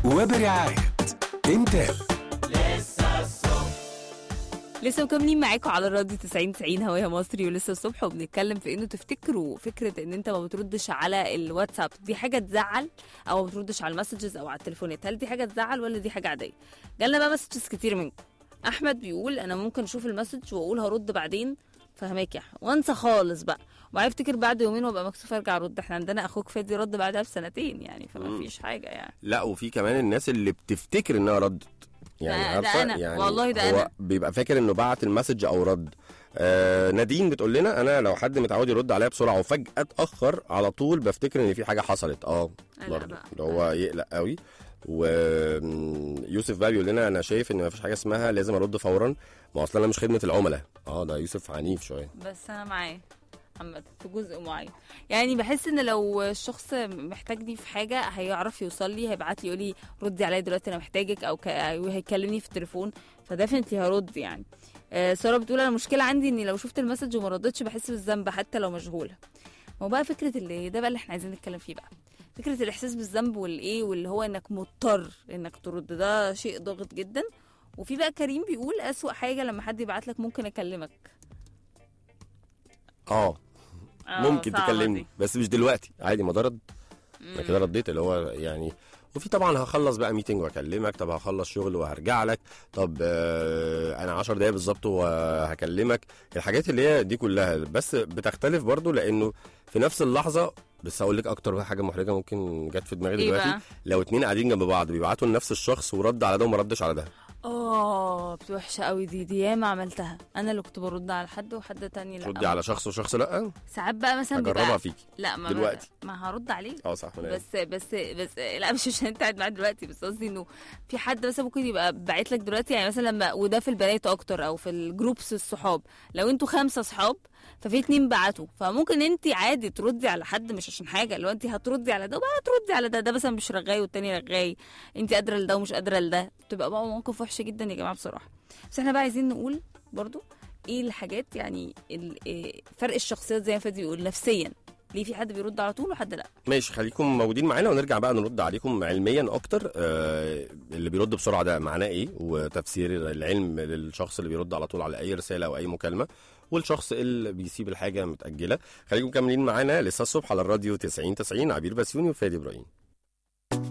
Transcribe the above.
وبرعاية انتل لسه مكملين معاكم على الراديو 90 90 هواها مصري ولسه الصبح وبنتكلم في انه تفتكروا فكره ان انت ما بتردش على الواتساب دي حاجه تزعل او ما بتردش على المسجز او على التليفونات هل دي حاجه تزعل ولا دي حاجه عاديه جالنا بقى مسجز كتير منكم احمد بيقول انا ممكن اشوف المسج واقول هرد بعدين فهماك يا احمد وانسى خالص بقى وبعدين افتكر بعد يومين وابقى مكسوف ارجع ارد احنا عندنا اخوك فادي رد بعدها بسنتين يعني فما فيش حاجه يعني لا وفي كمان الناس اللي بتفتكر انها ردت يعني ده- ده عارفه أنا. يعني والله ده هو أنا. بيبقى فاكر انه بعت المسج او رد آه نادين بتقول لنا انا لو حد متعود يرد عليا بسرعه وفجاه اتاخر على طول بفتكر ان في حاجه حصلت اه لا برضه بقى. اللي هو يقلق قوي ويوسف بقى بيقول لنا انا شايف ان مفيش حاجه اسمها لازم ارد فورا ما اصلا انا مش خدمه العملاء اه ده يوسف عنيف شويه بس انا معاه عامة في جزء معين يعني بحس ان لو الشخص محتاجني في حاجه هيعرف يوصل لي هيبعت لي يقول لي ردي عليا دلوقتي انا محتاجك او ك... أو هيكلمني في التليفون فديفنتلي هرد يعني آه ساره بتقول انا المشكله عندي اني لو شفت المسج وما ردتش بحس بالذنب حتى لو مشغوله ما هو بقى فكره اللي ده بقى اللي احنا عايزين نتكلم فيه بقى فكره الاحساس بالذنب والايه واللي هو انك مضطر انك ترد ده شيء ضاغط جدا وفي بقى كريم بيقول اسوأ حاجه لما حد يبعت لك ممكن اكلمك اه آه، ممكن صعبة تكلمني دي. بس مش دلوقتي عادي ما ده رد انا كده رديت اللي هو يعني وفي طبعا هخلص بقى ميتنج واكلمك طب هخلص شغل وهرجع لك طب آه انا 10 دقايق بالظبط وهكلمك الحاجات اللي هي دي كلها بس بتختلف برضو لانه في نفس اللحظه بس هقول لك اكتر بقى حاجه محرجه ممكن جت في دماغي إيه دلوقتي بقى؟ لو اتنين قاعدين جنب بعض بيبعتوا لنفس الشخص ورد على ده وما ردش على ده اه بتبقى وحشه قوي دي دي ياما عملتها انا اللي كنت برد على حد وحد تاني لا تردي على شخص وشخص لا ساعات بقى مثلا هجربها بيبقى فيكي لا ما دلوقتي. ما هرد عليه اه صح أنا بس بس بس لا مش عشان انت قاعد معاه دلوقتي بس قصدي انه في حد مثلا ممكن يبقى باعت لك دلوقتي يعني مثلا لما وده في البنات اكتر او في الجروبس الصحاب لو انتوا خمسه صحاب ففي اتنين بعتوا فممكن انت عادي تردي على حد مش عشان حاجه لو انت هتردي على ده وبقى تردي على ده ده مثلا مش رغاي والتاني رغاي انت قادره لده ومش قادره لده بتبقى بقى موقف وحش جدا يا جماعه بصراحه بس احنا بقى عايزين نقول برضو ايه الحاجات يعني ال- إيه فرق الشخصيات زي ما فادي بيقول نفسيا ليه في حد بيرد على طول وحد لا ماشي خليكم موجودين معانا ونرجع بقى نرد عليكم علميا اكتر آه اللي بيرد بسرعه ده معناه ايه وتفسير العلم للشخص اللي بيرد على طول على اي رساله او اي مكالمه والشخص اللي بيسيب الحاجه متاجله خليكم مكملين معانا لسه الصبح على الراديو 90 90 عبير بسيوني وفادي ابراهيم